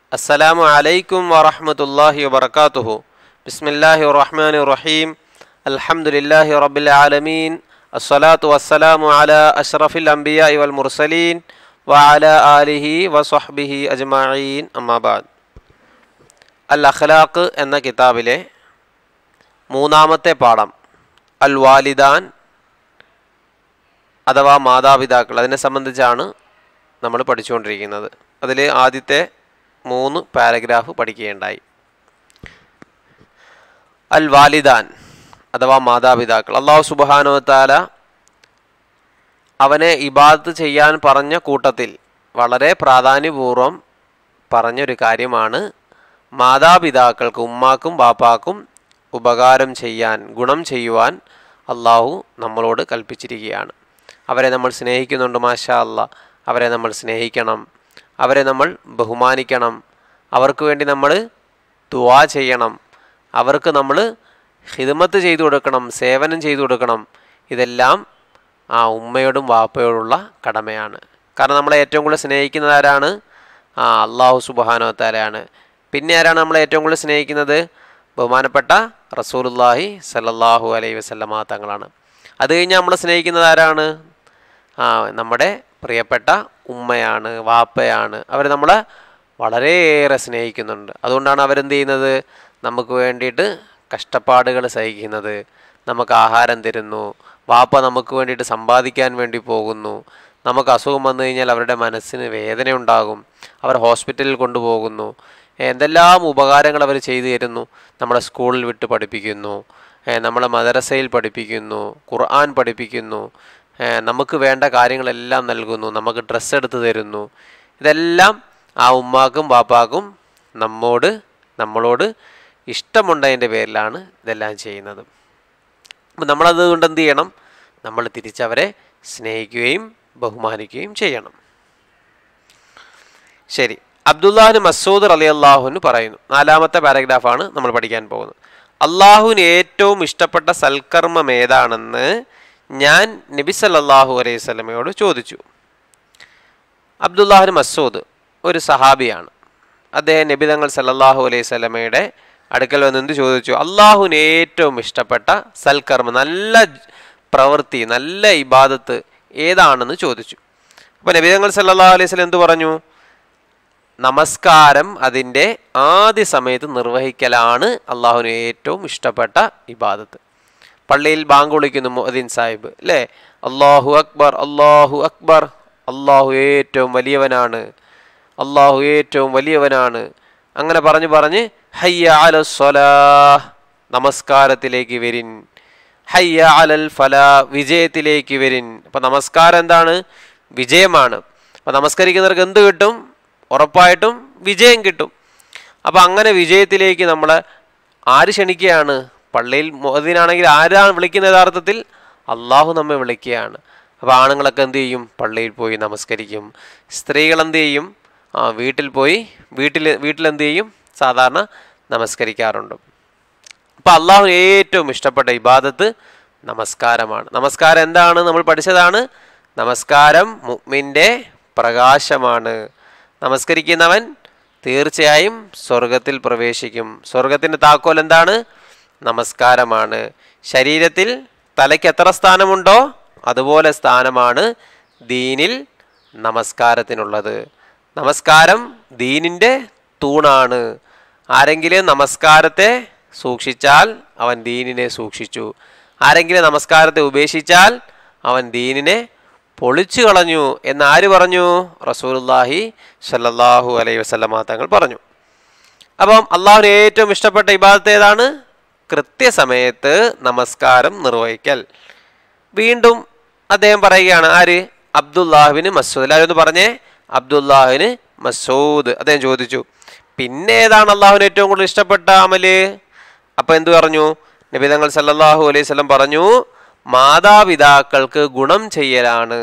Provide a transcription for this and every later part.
السلام عليكم ورحمة الله وبركاته بسم الله الرحمن الرحيم الحمد لله رب العالمين الصلاة والسلام على أشرف الأنبياء والمرسلين وعلى آله وصحبه أجمعين أما بعد അൽ അഖ്ലാഖ് എന്ന കിതാബിലെ മൂന്നാമത്തെ പാഠം അൽ വാലിദാൻ അഥവാ മാതാപിതാക്കൾ അതിനെ സംബന്ധിച്ചാണ് നമ്മൾ പഠിച്ചുകൊണ്ടിരിക്കുന്നത് അതിൽ ആദ്യത്തെ മൂന്ന് പാരഗ്രാഫ് പഠിക്കുകയുണ്ടായി അൽ വാലിദാൻ അഥവാ മാതാപിതാക്കൾ അള്ളാഹു സുബാനോ താല അവനെ ഇബാദത്ത് ചെയ്യാൻ പറഞ്ഞ കൂട്ടത്തിൽ വളരെ പ്രാധാന്യപൂർവം പറഞ്ഞൊരു കാര്യമാണ് മാതാപിതാക്കൾക്ക് ഉമ്മാക്കും ബാപ്പാക്കും ഉപകാരം ചെയ്യാൻ ഗുണം ചെയ്യുവാൻ അള്ളാഹു നമ്മളോട് കൽപ്പിച്ചിരിക്കുകയാണ് അവരെ നമ്മൾ സ്നേഹിക്കുന്നുണ്ട് മാഷാ അല്ല അവരെ നമ്മൾ സ്നേഹിക്കണം അവരെ നമ്മൾ ബഹുമാനിക്കണം അവർക്ക് വേണ്ടി നമ്മൾ ദുവാ ചെയ്യണം അവർക്ക് നമ്മൾ ഹിദമത്ത് ചെയ്തു കൊടുക്കണം സേവനം ചെയ്തു കൊടുക്കണം ഇതെല്ലാം ആ ഉമ്മയോടും വാപ്പയോടുള്ള കടമയാണ് കാരണം നമ്മളെ ഏറ്റവും കൂടുതൽ സ്നേഹിക്കുന്നത് ആരാണ് ആ അള്ളാഹു സുബാനോ താലയാണ് പിന്നെ ആരാണ് നമ്മളെ ഏറ്റവും കൂടുതൽ സ്നേഹിക്കുന്നത് ബഹുമാനപ്പെട്ട റസൂലുല്ലാഹി സല്ലല്ലാഹു അലൈഹി വസല്ലമ തങ്ങളാണ് അത് കഴിഞ്ഞ് നമ്മൾ സ്നേഹിക്കുന്നത് ആരാണ് ആ നമ്മുടെ പ്രിയപ്പെട്ട ഉമ്മയാണ് വാപ്പയാണ് അവർ നമ്മളെ വളരെയേറെ സ്നേഹിക്കുന്നുണ്ട് അതുകൊണ്ടാണ് അവരെന്ത് ചെയ്യുന്നത് നമുക്ക് വേണ്ടിയിട്ട് കഷ്ടപ്പാടുകൾ സഹിക്കുന്നത് നമുക്ക് ആഹാരം തരുന്നു വാപ്പ നമുക്ക് വേണ്ടിയിട്ട് സമ്പാദിക്കാൻ വേണ്ടി പോകുന്നു നമുക്ക് അസുഖം വന്നു കഴിഞ്ഞാൽ അവരുടെ മനസ്സിന് വേദന ഉണ്ടാകും അവർ ഹോസ്പിറ്റലിൽ കൊണ്ടുപോകുന്നു എന്തെല്ലാം ഉപകാരങ്ങൾ അവർ ചെയ്തു തരുന്നു നമ്മളെ സ്കൂളിൽ വിട്ട് പഠിപ്പിക്കുന്നു നമ്മളെ മദ്രസയിൽ പഠിപ്പിക്കുന്നു ഖുർആൻ പഠിപ്പിക്കുന്നു നമുക്ക് വേണ്ട കാര്യങ്ങളെല്ലാം നൽകുന്നു നമുക്ക് ഡ്രസ്സ് എടുത്ത് തരുന്നു ഇതെല്ലാം ആ ഉമ്മാക്കും ബാപ്പാക്കും നമ്മോട് നമ്മളോട് ഇഷ്ടമുണ്ടതിൻ്റെ പേരിലാണ് ഇതെല്ലാം ചെയ്യുന്നത് അപ്പം നമ്മളത് കൊണ്ട് എന്ത് ചെയ്യണം നമ്മൾ തിരിച്ചവരെ സ്നേഹിക്കുകയും ബഹുമാനിക്കുകയും ചെയ്യണം ശരി അബ്ദുല്ലാഹിന് മസൂദ് അലി അള്ളാഹുവിന് പറയുന്നു നാലാമത്തെ പാരഗ്രാഫാണ് നമ്മൾ പഠിക്കാൻ പോകുന്നത് അള്ളാഹുവിന് ഏറ്റവും ഇഷ്ടപ്പെട്ട സൽക്കർമ്മം ഏതാണെന്ന് ഞാൻ നബി സല്ലാഹു അലൈഹി സ്വലമയോട് ചോദിച്ചു അബ്ദുല്ലാഹിന് മസൂദ് ഒരു സഹാബിയാണ് അദ്ദേഹം നബി തങ്ങൾ സല്ലാഹു അലൈഹി സ്വലമയുടെ അടുക്കൽ വന്ന് എന്ത് ചോദിച്ചു അള്ളാഹുവിന് ഏറ്റവും ഇഷ്ടപ്പെട്ട സൽക്കർമ്മം നല്ല പ്രവൃത്തി നല്ല ഇബാദത്ത് ഏതാണെന്ന് ചോദിച്ചു അപ്പോൾ നബി തങ്ങൾ സല്ലാ അലൈഹി സ്വലം എന്ത് പറഞ്ഞു നമസ്കാരം അതിൻ്റെ ആദ്യ സമയത്ത് നിർവഹിക്കലാണ് അള്ളാഹുവിന് ഏറ്റവും ഇഷ്ടപ്പെട്ട ഇബാദത്ത് പള്ളിയിൽ ബാങ്ക് വിളിക്കുന്നു മുഹദ്ദീൻ സാഹിബ് അല്ലേ അള്ളാഹു അക്ബർ അള്ളാഹു അക്ബർ അള്ളാഹു ഏറ്റവും വലിയവനാണ് അള്ളാഹു ഏറ്റവും വലിയവനാണ് അങ്ങനെ പറഞ്ഞു പറഞ്ഞ് ഹയ്യ അല സ്വലാ നമസ്കാരത്തിലേക്ക് വരിൻ ഹയ്യ അലൽ ഫല വിജയത്തിലേക്ക് വരിൻ അപ്പം നമസ്കാരം എന്താണ് വിജയമാണ് അപ്പം നമസ്കരിക്കുന്നവർക്ക് എന്ത് കിട്ടും ഉറപ്പായിട്ടും വിജയം കിട്ടും അപ്പം അങ്ങനെ വിജയത്തിലേക്ക് നമ്മൾ ആര് ക്ഷണിക്കുകയാണ് പള്ളിയിൽ മോദിനാണെങ്കിൽ ആരാണ് വിളിക്കുന്ന യഥാർത്ഥത്തിൽ അള്ളാഹു നമ്മെ വിളിക്കുകയാണ് അപ്പോൾ ആണുങ്ങളൊക്കെ എന്ത് ചെയ്യും പള്ളിയിൽ പോയി നമസ്കരിക്കും സ്ത്രീകൾ എന്ത് ചെയ്യും ആ വീട്ടിൽ പോയി വീട്ടിൽ വീട്ടിലെന്ത് ചെയ്യും സാധാരണ നമസ്കരിക്കാറുണ്ട് അപ്പോൾ അള്ളാഹു ഏറ്റവും ഇഷ്ടപ്പെട്ട ഇബാദത്ത് നമസ്കാരമാണ് നമസ്കാരം എന്താണ് നമ്മൾ പഠിച്ചതാണ് നമസ്കാരം മുഅ്മിൻ്റെ പ്രകാശമാണ് നമസ്കരിക്കുന്നവൻ തീർച്ചയായും സ്വർഗത്തിൽ പ്രവേശിക്കും സ്വർഗത്തിൻ്റെ താക്കോൽ എന്താണ് നമസ്കാരമാണ് ശരീരത്തിൽ തലയ്ക്ക് എത്ര സ്ഥാനമുണ്ടോ അതുപോലെ സ്ഥാനമാണ് ദീനിൽ നമസ്കാരത്തിനുള്ളത് നമസ്കാരം ദീനിൻ്റെ തൂണാണ് ആരെങ്കിലും നമസ്കാരത്തെ സൂക്ഷിച്ചാൽ അവൻ ദീനിനെ സൂക്ഷിച്ചു ആരെങ്കിലും നമസ്കാരത്തെ ഉപേക്ഷിച്ചാൽ അവൻ ദീനിനെ പൊളിച്ചു കളഞ്ഞു എന്ന് ആര് പറഞ്ഞു റസൂലുല്ലാഹി സല്ലല്ലാഹു അലൈഹി വസല്ലമ തങ്ങൾ പറഞ്ഞു അപ്പം അള്ളാഹുവിന് ഏറ്റവും ഇഷ്ടപ്പെട്ട ഇബാദത്ത് ഏതാണ് കൃത്യസമയത്ത് നമസ്കാരം നിർവഹിക്കൽ വീണ്ടും അദ്ദേഹം പറയുകയാണ് ആര് അബ്ദുല്ലാഹുവിന് മസൂദ് എല്ലാവരും ഒന്ന് പറഞ്ഞേ അബ്ദുല്ലാഹുവിന് മസൂദ് അദ്ദേഹം ചോദിച്ചു പിന്നെ ഏതാണ് അള്ളാഹുവിന് ഏറ്റവും കൂടുതൽ ഇഷ്ടപ്പെട്ട അമല് അപ്പം എന്തു പറഞ്ഞു നബിതങ്ങൾ സല്ലല്ലാഹു അലൈഹി സ്വലം പറഞ്ഞു മാതാപിതാക്കൾക്ക് ഗുണം ചെയ്യലാണ്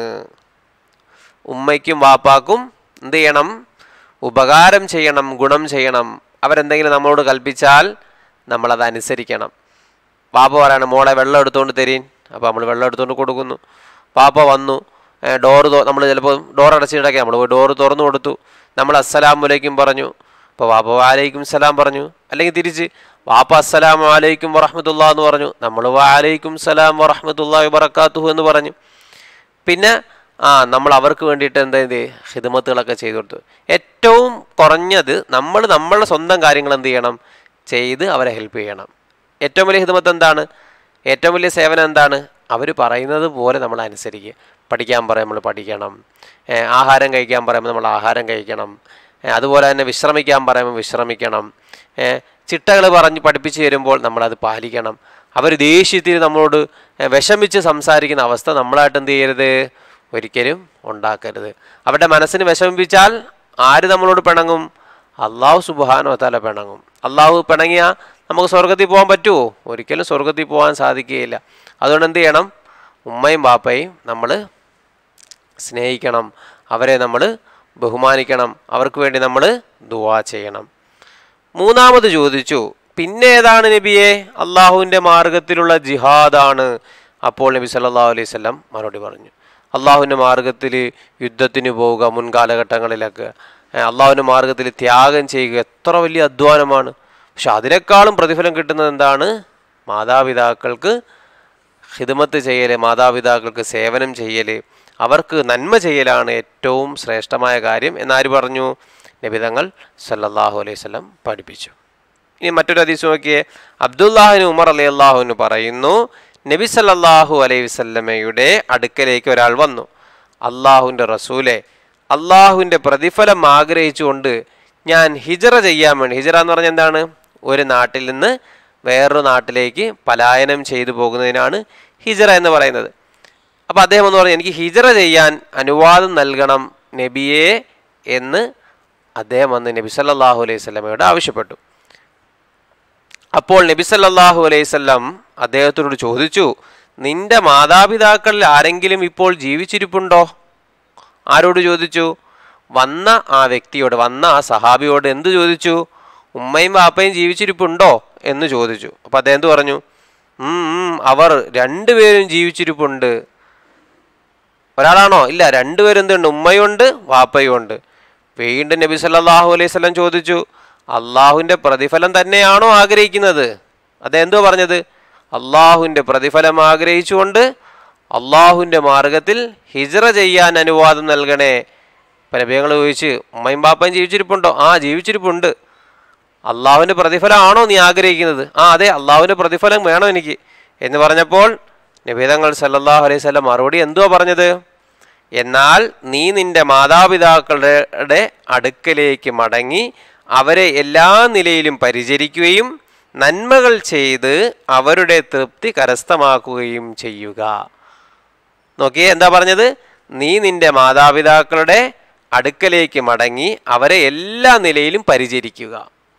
ഉമ്മയ്ക്കും വാപ്പാക്കും എന്ത് ചെയ്യണം ഉപകാരം ചെയ്യണം ഗുണം ചെയ്യണം അവരെന്തെങ്കിലും നമ്മളോട് കൽപ്പിച്ചാൽ നമ്മളത് അനുസരിക്കണം പാപ്പ പറയാണ് മോളെ വെള്ളം എടുത്തുകൊണ്ട് തരീൻ അപ്പോൾ നമ്മൾ വെള്ളം എടുത്തുകൊണ്ട് കൊടുക്കുന്നു പാപ്പ വന്നു ഡോറ് നമ്മൾ ചിലപ്പോൾ ഡോർ അടച്ചിട്ടൊക്കെ നമ്മൾ പോയി ഡോറ് തുറന്നു കൊടുത്തു നമ്മൾ അസ്സലാമലൈക്കും പറഞ്ഞു അപ്പോൾ അപ്പോൾ വാപ്പ വാലൈക്കും സലാം പറഞ്ഞു അല്ലെങ്കിൽ തിരിച്ച് വാപ്പ അസ്സലാം വലൈക്കും വറഹമത്തുള്ള എന്ന് പറഞ്ഞു നമ്മൾ വാലൈക്കും സലാം വറഹമത്തുള്ള വബർക്കാത്തുഹു എന്ന് പറഞ്ഞു പിന്നെ ആ നമ്മൾ അവർക്ക് വേണ്ടിയിട്ട് എന്താ ഇത് ഹിദമത്തുകളൊക്കെ ചെയ്തു കൊടുത്തു ഏറ്റവും കുറഞ്ഞത് നമ്മൾ നമ്മളുടെ സ്വന്തം കാര്യങ്ങൾ എന്ത് ചെയ്യണം ചെയ്ത് അവരെ ഹെൽപ്പ് ചെയ്യണം ഏറ്റവും വലിയ ഹിദമത്ത് എന്താണ് ഏറ്റവും വലിയ സേവനം എന്താണ് അവർ പറയുന്നത് പോലെ നമ്മൾ അനുസരിക്കുക പഠിക്കാൻ പറയും നമ്മൾ പഠിക്കണം ഏ, ആഹാരം കഴിക്കാൻ പറയുമ്പോൾ നമ്മൾ ആഹാരം കഴിക്കണം ഏ, അതുപോലെ തന്നെ വിശ്രമിക്കാൻ പറയുമ്പോൾ വിശ്രമിക്കണം ചിട്ടകൾ പറഞ്ഞ് പഠിപ്പിച്ച് തരുമ്പോൾ നമ്മളത് പാലിക്കണം അവർ ദേഷ്യത്തിൽ നമ്മളോട് ഏ, വിഷമിച്ച് സംസാരിക്കുന്ന അവസ്ഥ നമ്മളായിട്ട് എന്ത് ചെയ്യരുത് ഒരിക്കലും ഉണ്ടാക്കരുത് അവരുടെ മനസ്സിന് വിഷമിപ്പിച്ചാൽ ആര് നമ്മളോട് പിണങ്ങും അള്ളാഹു സുബാനോ തല പിണങ്ങും അള്ളാഹു പിണങ്ങിയ നമുക്ക് സ്വർഗത്തിൽ പോകാൻ പറ്റുമോ ഒരിക്കലും സ്വർഗത്തിൽ പോകാൻ സാധിക്കുകയില്ല അതുകൊണ്ട് എന്ത് ചെയ്യണം ഉമ്മയും ബാപ്പയും നമ്മൾ സ്നേഹിക്കണം അവരെ നമ്മൾ ബഹുമാനിക്കണം അവർക്ക് വേണ്ടി നമ്മൾ ദുവാ ചെയ്യണം മൂന്നാമത് ചോദിച്ചു പിന്നെ ഏതാണ് നബിയെ അള്ളാഹുവിൻ്റെ മാർഗത്തിലുള്ള ജിഹാദാണ് അപ്പോൾ നബി സല്ലല്ലാഹു അലൈഹി വസല്ലം മറുപടി പറഞ്ഞു അള്ളാഹുവിൻ്റെ മാർഗത്തിൽ യുദ്ധത്തിന് പോവുക മുൻകാലഘട്ടങ്ങളിലൊക്കെ ഏഹ് അള്ളാഹുവിൻ്റെ മാർഗത്തിൽ ത്യാഗം ചെയ്യുക എത്ര വലിയ അധ്വാനമാണ് പക്ഷെ അതിനേക്കാളും പ്രതിഫലം കിട്ടുന്നത് എന്താണ് മാതാപിതാക്കൾക്ക് ഹിദമത്ത് ചെയ്യൽ മാതാപിതാക്കൾക്ക് സേവനം ചെയ്യൽ അവർക്ക് നന്മ ചെയ്യലാണ് ഏറ്റവും ശ്രേഷ്ഠമായ കാര്യം എന്നാര് പറഞ്ഞു നബിതങ്ങൾ സല്ലല്ലാഹു അലൈഹി വസല്ലം പഠിപ്പിച്ചു ഇനി മറ്റൊരു ഹദീസ് നോക്കിയേ അബ്ദുല്ലാഹിന് ഉമർ അലി അള്ളാഹുവിന് പറയുന്നു നബി സല്ലല്ലാഹു അലൈഹി വസല്ലമയുടെ അടുക്കലേക്ക് ഒരാൾ വന്നു അള്ളാഹുവിൻ്റെ റസൂലെ അള്ളാഹുവിൻ്റെ പ്രതിഫലം ആഗ്രഹിച്ചുകൊണ്ട് ഞാൻ ഹിജറ ചെയ്യാൻ വേണ്ടി ഹിജറ എന്ന് പറഞ്ഞാൽ എന്താണ് ഒരു നാട്ടിൽ നിന്ന് വേറൊരു നാട്ടിലേക്ക് പലായനം ചെയ്തു പോകുന്നതിനാണ് ഹിജറ എന്ന് പറയുന്നത് അപ്പോൾ അദ്ദേഹം എന്ന് പറഞ്ഞു എനിക്ക് ഹിജറ ചെയ്യാൻ അനുവാദം നൽകണം നബിയെ എന്ന് അദ്ദേഹം വന്ന് നബി സല്ലല്ലാഹു അലൈഹി സ്വലമയോട് ആവശ്യപ്പെട്ടു അപ്പോൾ നബി സല്ലല്ലാഹു അലൈഹി വസല്ലം അദ്ദേഹത്തോട് ചോദിച്ചു നിന്റെ മാതാപിതാക്കളിൽ ആരെങ്കിലും ഇപ്പോൾ ജീവിച്ചിരിപ്പുണ്ടോ ആരോട് ചോദിച്ചു വന്ന ആ വ്യക്തിയോട് വന്ന ആ സഹാബിയോട് എന്ത് ചോദിച്ചു ഉമ്മയും വാപ്പയും ജീവിച്ചിരിപ്പുണ്ടോ എന്ന് ചോദിച്ചു അപ്പോൾ അദ്ദേഹം എന്ത് പറഞ്ഞു "ഉം, ഉം, അവർ രണ്ടുപേരും ജീവിച്ചിരിപ്പുണ്ട് ഒരാളാണോ ഇല്ല രണ്ടുപേരും എന്തുണ്ട് ഉമ്മയുണ്ട് വാപ്പയുണ്ട് വീണ്ടും നബി സല്ലല്ലാഹു അലൈഹി വസല്ലം ചോദിച്ചു അള്ളാഹുവിൻ്റെ പ്രതിഫലം തന്നെയാണോ ആഗ്രഹിക്കുന്നത് അതെന്തോ പറഞ്ഞത് അള്ളാഹുവിൻ്റെ പ്രതിഫലം ആഗ്രഹിച്ചുകൊണ്ട് അള്ളാഹുവിൻ്റെ മാർഗത്തിൽ ഹിജറ ചെയ്യാൻ അനുവാദം നൽകണേ ഇപ്പം നബിയങ്ങൾ ചോദിച്ച് ഉമ്മയും ബാപ്പയും ജീവിച്ചിരിപ്പുണ്ടോ ആ ജീവിച്ചിരിപ്പുണ്ട് അള്ളാഹുവിൻ്റെ പ്രതിഫലമാണോ നീ ആഗ്രഹിക്കുന്നത് ആ അതെ അള്ളാഹുവിൻ്റെ പ്രതിഫലം വേണം എനിക്ക് എന്ന് പറഞ്ഞപ്പോൾ നബീതങ്ങൾ സല്ലല്ലാഹു അലൈഹി വസല്ലം മറുപടി എന്തുവാ പറഞ്ഞത് എന്നാൽ നീ നിന്റെ മാതാപിതാക്കളുടെ അടുക്കലേക്ക് മടങ്ങി അവരെ എല്ലാ നിലയിലും പരിചരിക്കുകയും നന്മകൾ ചെയ്ത് അവരുടെ തൃപ്തി കരസ്ഥമാക്കുകയും ചെയ്യുക നോക്കിയേ എന്താ പറഞ്ഞത് നീ നിന്റെ മാതാപിതാക്കളുടെ അടുക്കലേക്ക് മടങ്ങി അവരെ എല്ലാ നിലയിലും പരിചരിക്കുക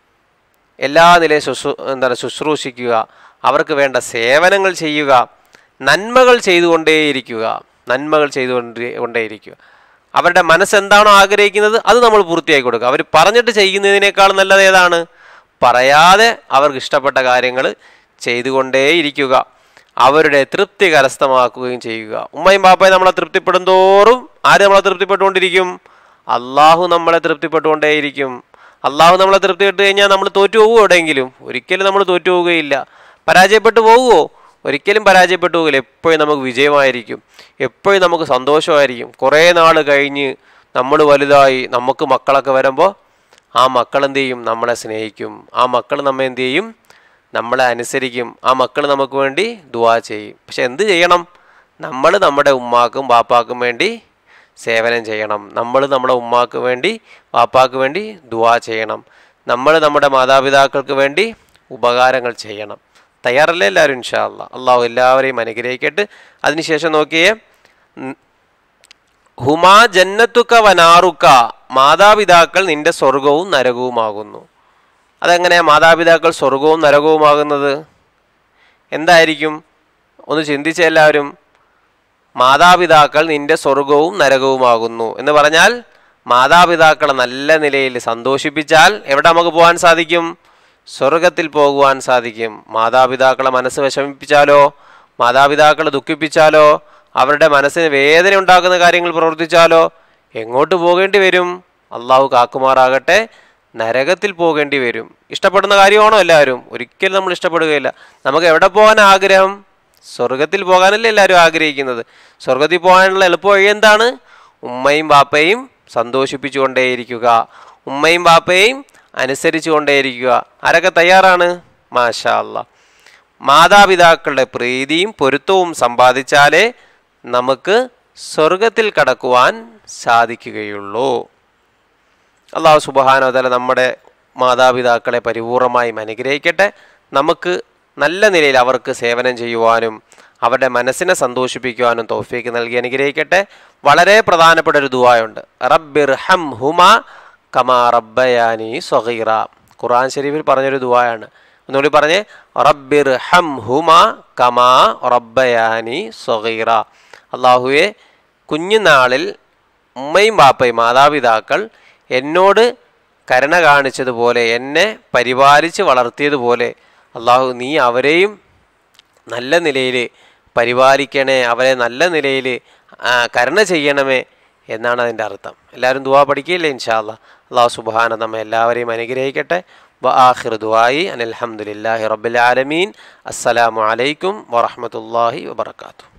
എല്ലാ നിലയും ശുശ്രൂ എന്താണ് ശുശ്രൂഷിക്കുക അവർക്ക് വേണ്ട സേവനങ്ങൾ ചെയ്യുക നന്മകൾ ചെയ്തുകൊണ്ടേയിരിക്കുക നന്മകൾ ചെയ്തുകൊണ്ട് കൊണ്ടേയിരിക്കുക അവരുടെ മനസ്സെന്താണോ ആഗ്രഹിക്കുന്നത് അത് നമ്മൾ പൂർത്തിയാക്കി കൊടുക്കുക അവർ പറഞ്ഞിട്ട് ചെയ്യുന്നതിനേക്കാൾ നല്ലത് ഏതാണ് പറയാതെ അവർക്ക് ഇഷ്ടപ്പെട്ട കാര്യങ്ങൾ ചെയ്തുകൊണ്ടേയിരിക്കുക അവരുടെ തൃപ്തി കരസ്ഥമാക്കുകയും ചെയ്യുക ഉമ്മയും പാപ്പയും നമ്മളെ തൃപ്തിപ്പെടും തോറും ആര് നമ്മളെ തൃപ്തിപ്പെട്ടുകൊണ്ടിരിക്കും അള്ളാഹു നമ്മളെ തൃപ്തിപ്പെട്ടുകൊണ്ടേയിരിക്കും അള്ളാഹു നമ്മളെ തൃപ്തിപ്പെട്ട് കഴിഞ്ഞാൽ നമ്മൾ തോറ്റു പോകുമോ എവിടെയെങ്കിലും ഒരിക്കലും നമ്മൾ തോറ്റു പോവുകയില്ല പരാജയപ്പെട്ടു പോകുമോ ഒരിക്കലും പരാജയപ്പെട്ടു പോകില്ല എപ്പോഴും നമുക്ക് വിജയമായിരിക്കും എപ്പോഴും നമുക്ക് സന്തോഷമായിരിക്കും കുറേ നാൾ കഴിഞ്ഞ് നമ്മൾ വലുതായി നമുക്ക് മക്കളൊക്കെ വരുമ്പോൾ ആ മക്കൾ എന്ത് ചെയ്യും നമ്മളെ സ്നേഹിക്കും ആ മക്കൾ നമ്മെ എന്ത് ചെയ്യും നമ്മളെ അനുസരിക്കും ആ മക്കൾ നമുക്ക് വേണ്ടി ദുവാ ചെയ്യും പക്ഷെ എന്ത് ചെയ്യണം നമ്മൾ നമ്മുടെ ഉമ്മാക്കും ബാപ്പാക്കും വേണ്ടി സേവനം ചെയ്യണം നമ്മൾ നമ്മുടെ ഉമ്മാക്ക് വേണ്ടി വാപ്പാക്ക് വേണ്ടി ദുവാ ചെയ്യണം നമ്മൾ നമ്മുടെ മാതാപിതാക്കൾക്ക് വേണ്ടി ഉപകാരങ്ങൾ ചെയ്യണം തയ്യാറല്ലേ എല്ലാവരും ഇൻഷാ അല്ലാ അള്ളാഹു എല്ലാവരെയും അനുഗ്രഹിക്കട്ടെ അതിനുശേഷം നോക്കിയേ ഉം, ഹുമാ ജന്നത്തുക്ക വനാറുക്ക മാതാപിതാക്കൾ നിന്റെ സ്വർഗവും നരകവുമാകുന്നു അതെങ്ങനെയാ മാതാപിതാക്കൾ സ്വർഗവും നരകവുമാകുന്നത് എന്തായിരിക്കും ഒന്ന് ചിന്തിച്ച എല്ലാവരും മാതാപിതാക്കൾ നിന്റെ സ്വർഗവും നരകവുമാകുന്നു എന്ന് പറഞ്ഞാൽ മാതാപിതാക്കളെ നല്ല നിലയിൽ സന്തോഷിപ്പിച്ചാൽ എവിടെ നമുക്ക് പോകാൻ സാധിക്കും സ്വർഗത്തിൽ പോകുവാൻ സാധിക്കും മാതാപിതാക്കളെ മനസ്സ് വിഷമിപ്പിച്ചാലോ മാതാപിതാക്കളെ ദുഃഖിപ്പിച്ചാലോ അവരുടെ മനസ്സിന് വേദന ഉണ്ടാക്കുന്ന കാര്യങ്ങൾ പ്രവർത്തിച്ചാലോ എങ്ങോട്ട് പോകേണ്ടി വരും അള്ളാഹു കാക്കുമാറാകട്ടെ നരകത്തിൽ പോകേണ്ടി വരും ഇഷ്ടപ്പെടുന്ന കാര്യമാണോ എല്ലാവരും ഒരിക്കലും നമ്മൾ ഇഷ്ടപ്പെടുകയില്ല നമുക്ക് എവിടെ പോകാൻ ആഗ്രഹം സ്വർഗത്തിൽ പോകാനല്ലേ എല്ലാവരും ആഗ്രഹിക്കുന്നത് സ്വർഗത്തിൽ പോകാനുള്ള എളുപ്പ വഴി എന്താണ് ഉമ്മയും ബാപ്പയും സന്തോഷിപ്പിച്ചുകൊണ്ടേയിരിക്കുക ഉമ്മയും ബാപ്പയും അനുസരിച്ചുകൊണ്ടേയിരിക്കുക ആരൊക്കെ തയ്യാറാണ് മാഷാ അല്ലാ മാതാപിതാക്കളുടെ പ്രീതിയും പൊരുത്തവും സമ്പാദിച്ചാലേ നമുക്ക് സ്വർഗത്തിൽ കടക്കുവാൻ സാധിക്കുകയുള്ളൂ അള്ളാഹു സുബഹാനോതല നമ്മുടെ മാതാപിതാക്കളെ പരിപൂർണമായും അനുഗ്രഹിക്കട്ടെ നമുക്ക് നല്ല നിലയിൽ അവർക്ക് സേവനം ചെയ്യുവാനും അവരുടെ മനസ്സിനെ സന്തോഷിപ്പിക്കുവാനും തോഫീക്ക് നൽകി അനുഗ്രഹിക്കട്ടെ വളരെ പ്രധാനപ്പെട്ട ഒരു ദുവായുണ്ട് റബ്ബിർ ഹം ഹുമ കമാ റബ്ബയാനി സ്വഹീറ ഖുർആൻ ഷരീഫിൽ പറഞ്ഞൊരു ദുവായാണ് ഒന്നുകൂടി പറഞ്ഞേ റബ്ബിർ ഹം ഹുമ കമാ റബ്ബയാനി സ്വഹീറ അള്ളാഹുവെ കുഞ്ഞുനാളിൽ ഉമ്മയും ബാപ്പയും മാതാപിതാക്കൾ എന്നോട് കരുണ കാണിച്ചതുപോലെ എന്നെ പരിപാലിച്ച് വളർത്തിയതുപോലെ അള്ളാഹു നീ അവരെയും നല്ല നിലയിൽ പരിപാലിക്കണേ അവരെ നല്ല നിലയിൽ കരുണ ചെയ്യണമേ എന്നാണ് അതിൻ്റെ അർത്ഥം എല്ലാവരും ദുവാ പഠിക്കില്ലേ ഇൻഷാല്ല അള്ളാഹു സുബാന നമ്മെ എല്ലാവരെയും അനുഗ്രഹിക്കട്ടെ വആഖിർ ദുആയി അനിൽഹമുല്ലാഹി റബ്ബിൽ ആലമീൻ അസ്സലാമു അലൈക്കും വറഹ്മത്തുള്ളാഹി വബർക്കാത്തു